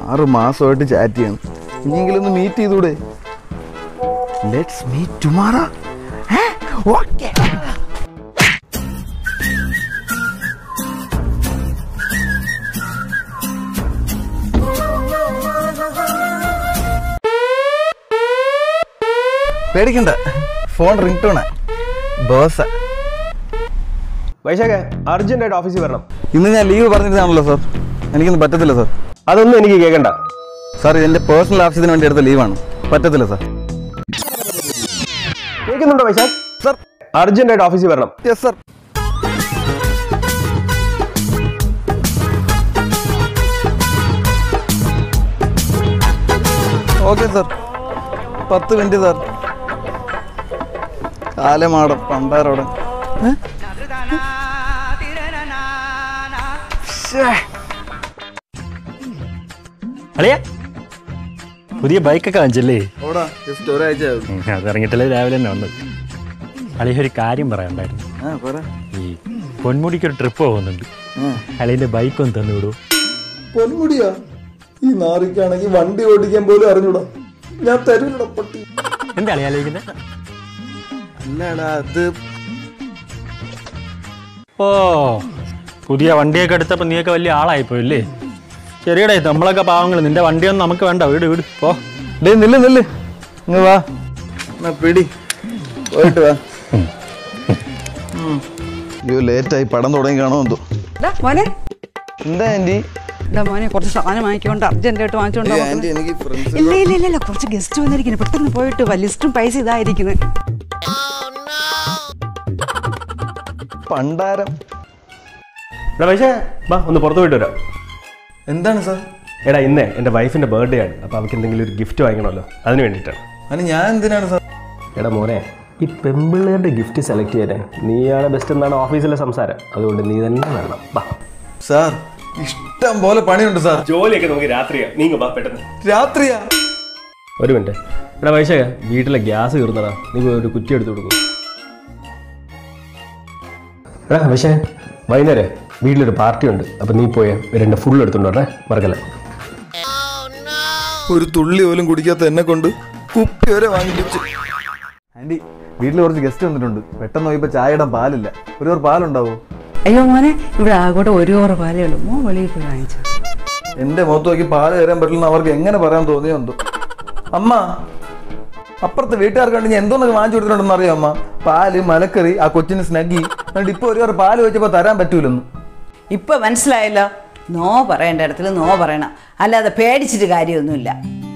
ആറ് മാസമായിട്ട് ചാറ്റ് ചെയ്യണം ഇനിയെങ്കിലും ഒന്ന് മീറ്റ് ചെയ്തൂടെ ലെറ്റ്സ് മീറ്റ് ടുമാറോ ഓക്കെ പേടിക്കണ്ട ഫോൺ റിംഗ് ടോണാ ബോസ വൈശാഖ അർജന്റായിട്ട് ഓഫീസിൽ വരണം ഇന്ന് ഞാൻ ലീവ് പറഞ്ഞിരുന്നാണല്ലോ സാർ എനിക്കൊന്നും പറ്റത്തില്ല സാർ അതൊന്നും എനിക്ക് കേൾക്കണ്ട സാർ എൻ്റെ പേഴ്സണൽ ആവശ്യത്തിന് വേണ്ടി എടുത്ത ലീവാണ് പറ്റത്തില്ല സാർ കേൾക്കുന്നുണ്ടോ വൈശാഖ് സാർ അർജന്റായിട്ട് ഓഫീസിൽ വരണം യെസ് സാർ ഓക്കെ സാർ പത്ത് മിനിറ്റ് സാർ കാലമാടം പണ്ടാരോടം ഏ? ശ്ശേ. അളിയ പുതിയ ബൈക്കൊക്കെ വാങ്ങിച്ചല്ലേ ഓടാ ജസ്റ്റ് ഒരാഴ്ച ആവും. ഉം, അത് ഇറങ്ങിയിട്ടല്ലേ രാവിലെ തന്നെ വന്നത് അളിയ ഒരു കാര്യം പറയാനുണ്ടായിരുന്നു ആ പറ ഈ പൊന്മുടിക്ക് ഒരു ട്രിപ്പ് പോകുന്നുണ്ട് ആ. അളിയന്റെ ബൈക്ക് ഒന്ന് തന്നു വിടൂ പൊന്മുടിയാ ഈ നാറിക്കാണെങ്കിൽ വണ്ടി ഓടിക്കാൻ പോലും അറിഞ്ഞൂടാ ഞാൻ തരൂലടാ പട്ടി എന്താ അളിയ ആലോചിക്കുന്നത് അല്ലടാ അത് ഓ പുതിയ വണ്ടിയൊക്കെ എടുത്തപ്പോൾ നീയൊക്കെ വലിയ ആളായിപ്പോയില്ലേ ശരിയടേ നമ്മളൊക്കെ പാവങ്ങൾ നിന്റെ വണ്ടിയൊന്നും നമുക്ക് വേണ്ട വീട് വീട് പോ ഡേ നില്ല് നില്ല് ഇങ്ങ് വാ എന്നാ പിടി പോയിട്ട് വാ ഉം. അയ്യോ ലേറ്റായി പടം തുടങ്ങി കാണോ എന്തോ ഡാ, മോനെ എന്താ ആന്റി ഡാ മോനെ കുറച്ച് സാധനം വാങ്ങിക്കൊണ്ട് അർജന്റായിട്ട് വാങ്ങിച്ചോണ്ട് വാ ആന്റി മക്കളെ. എനിക്ക് ഫ്രണ്ട്സ് ഇല്ല ഇല്ല ഇല്ല ഇല്ല കുറച്ച് ഗസ്റ്റ് വന്നിരിക്കുന്നു പെട്ടെന്ന് പോയിട്ട് വാ ലിസ്റ്റും പൈസ ഇതായിരിക്കുന്നത് പണ്ടാരം എടാ വൈശാഖ വാ ഒന്ന് പുറത്ത് പോയിട്ട് വരാം എന്താണ് സാർ എടാ ഇന്ന് എൻ്റെ വൈഫിൻ്റെ ബർത്ത്ഡേ ആണ് അപ്പോൾ അവൾക്ക് എന്തെങ്കിലും ഒരു ഗിഫ്റ്റ് വാങ്ങിക്കണമല്ലോ അതിന് വേണ്ടിയിട്ടാണ് അതിന് ഞാൻ എന്തിനാണ് സാർ എടാ മോനെ ഈ പെമ്പിള്ളേരുടെ ഗിഫ്റ്റ് സെലക്ട് ചെയ്യാൻ നീയാണ് ബെസ്റ്റ് എന്നാണ് ഓഫീസിലെ സംസാരം അതുകൊണ്ട് നീ തന്നെ വേണം വാ സാർ ഇഷ്ടം പോലെ പണിയുണ്ട് സാർ ജോലിയൊക്കെ നമുക്ക് രാത്രിയാണ് നീങ്ങ വാ പെട്ടെന്ന് രാത്രിയാ ഒരു മിനിറ്റ് എടാ വൈശാഖ വീട്ടിലെ ഗ്യാസ് തീർന്നടാ നീ പോയി ഒരു കുറ്റി എടുത്ത് കൊടുക്കും എടാ വൈശാഖ വൈകുന്നേരം വീട്ടിലൊരു പാർട്ടി ഉണ്ട് അപ്പം നീ പോയ രണ്ട് ഫുൾ എടുത്തോണ്ട് വരണേ മറക്കല്ല ഒരു തുള്ളി പോലും കുടിക്കാത്ത എന്നെ കൊണ്ട് കുപ്പി വരെ വാങ്ങിപ്പിച്ചു ആന്റി വീട്ടിൽ കുറച്ച് ഗസ്റ്റ് വന്നിട്ടുണ്ട് പെട്ടെന്ന് നോക്കിയപ്പോ ചായ ഇടാൻ പാലില്ല ഒരു ഓർ പാലുണ്ടാവോ അയ്യോ മോനെ ഇവിടെ ആകോട്ടെ ഒരു ഓറ് പാലേ ഉള്ളൂ മോൻ വെളിയിൽ പോയി വാങ്ങിച്ചു എന്റെ മുഖത്ത് നോക്കി പാല് തരാൻ പറ്റില്ലെന്ന് അവർക്ക് എങ്ങനെ പറയാൻ തോന്നിയോ എന്തോ അമ്മ അപ്പുറത്തെ വീട്ടുകാർക്ക് വേണ്ടി ഞാൻ എന്തോന്നൊക്കെ വാങ്ങിച്ചു കൊടുത്തിട്ടുണ്ടെന്ന് അറിയാം അമ്മ പാല് മലക്കറി ആ കൊച്ചിന് സ്നഗി എന്നിട്ട് ഇപ്പൊ ഒരു ഓർ പാല് വെച്ചപ്പോ തരാൻ പറ്റൂലെന്ന് ഇപ്പൊ മനസ്സിലായല്ലോ നോ പറയേണ്ട ഇടത്തിൽ നോ പറയണം അല്ലാതെ പേടിച്ചിട്ട് കാര്യമൊന്നുമില്ല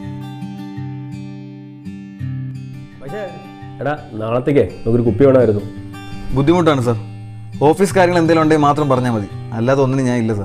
എടാ നാളത്തേക്കേ നമുക്കൊരു കുപ്പി വേണമായിരുന്നു ബുദ്ധിമുട്ടാണ് സാർ ഓഫീസ് കാര്യങ്ങൾ എന്തെങ്കിലും ഉണ്ടെങ്കിൽ മാത്രം പറഞ്ഞാൽ മതി അല്ലാതെ ഒന്നിനും ഞാൻ ഇല്ല സാർ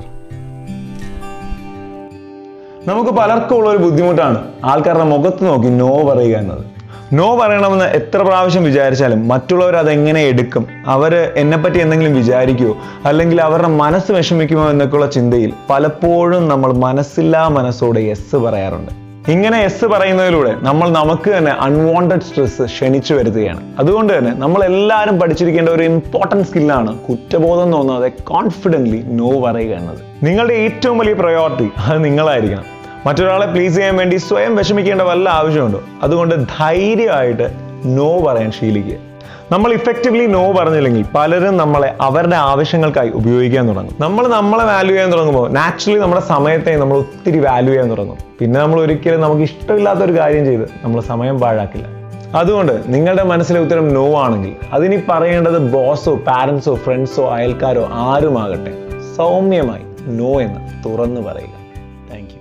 നമുക്ക് പലർക്കും ഉള്ള ഒരു ബുദ്ധിമുട്ടാണ് ആൾക്കാരുടെ മുഖത്ത് നോക്കി നോ പറയുക എന്നത് നോ പറയണമെന്ന് എത്ര പ്രാവശ്യം വിചാരിച്ചാലും മറ്റുള്ളവർ അതെങ്ങനെ എടുക്കും അവർ എന്നെപ്പറ്റി എന്തെങ്കിലും വിചാരിക്കുമോ അല്ലെങ്കിൽ അവരുടെ മനസ്സ് വിഷമിക്കുമോ എന്നൊക്കെയുള്ള ചിന്തയിൽ പലപ്പോഴും നമ്മൾ മനസ്സില്ലാ മനസ്സോടെ യെസ് പറയാറുണ്ട് ഇങ്ങനെ യെസ് പറയുന്നതിലൂടെ നമ്മൾ നമുക്ക് തന്നെ അൺവാണ്ടഡ് സ്ട്രെസ് ക്ഷണിച്ചു വരുത്തുകയാണ് അതുകൊണ്ട് തന്നെ നമ്മൾ എല്ലാവരും പഠിച്ചിരിക്കേണ്ട ഒരു ഇമ്പോർട്ടൻറ്റ് സ്കില്ലാണ് കുറ്റബോധം തോന്നാതെ കോൺഫിഡൻ്റ്ലി നോ പറയുക എന്നത് നിങ്ങളുടെ ഏറ്റവും വലിയ പ്രയോറിറ്റി അത് നിങ്ങളായിരിക്കണം മറ്റൊരാളെ പ്ലീസ് ചെയ്യാൻ വേണ്ടി സ്വയം വിഷമിക്കേണ്ട വല്ല ആവശ്യമുണ്ടോ അതുകൊണ്ട് ധൈര്യമായിട്ട് നോ പറയാൻ ശീലിക്കുക നമ്മൾ ഇഫക്റ്റീവ്ലി നോ പറഞ്ഞില്ലെങ്കിൽ പലരും നമ്മളെ അവരുടെ ആവശ്യങ്ങൾക്കായി ഉപയോഗിക്കാൻ തുടങ്ങും നമ്മൾ നമ്മളെ വാല്യൂ ചെയ്യാൻ തുടങ്ങുമ്പോൾ നാച്ചുറലി നമ്മുടെ സമയത്തെ നമ്മൾ ഒത്തിരി വാല്യൂ ചെയ്യാൻ തുടങ്ങും പിന്നെ നമ്മൾ ഒരിക്കലും നമുക്ക് ഇഷ്ടമില്ലാത്ത ഒരു കാര്യം ചെയ്ത് നമ്മൾ സമയം പാഴാക്കില്ല അതുകൊണ്ട് നിങ്ങളുടെ മനസ്സിലെ ഉത്തരം നോ ആണെങ്കിൽ അതിനി പറയേണ്ടത് ബോസോ പാരൻസോ ഫ്രണ്ട്സോ അയൽക്കാരോ ആരുമാകട്ടെ സൗമ്യമായി നോ എന്ന് തുറന്നു പറയുക താങ്ക് യു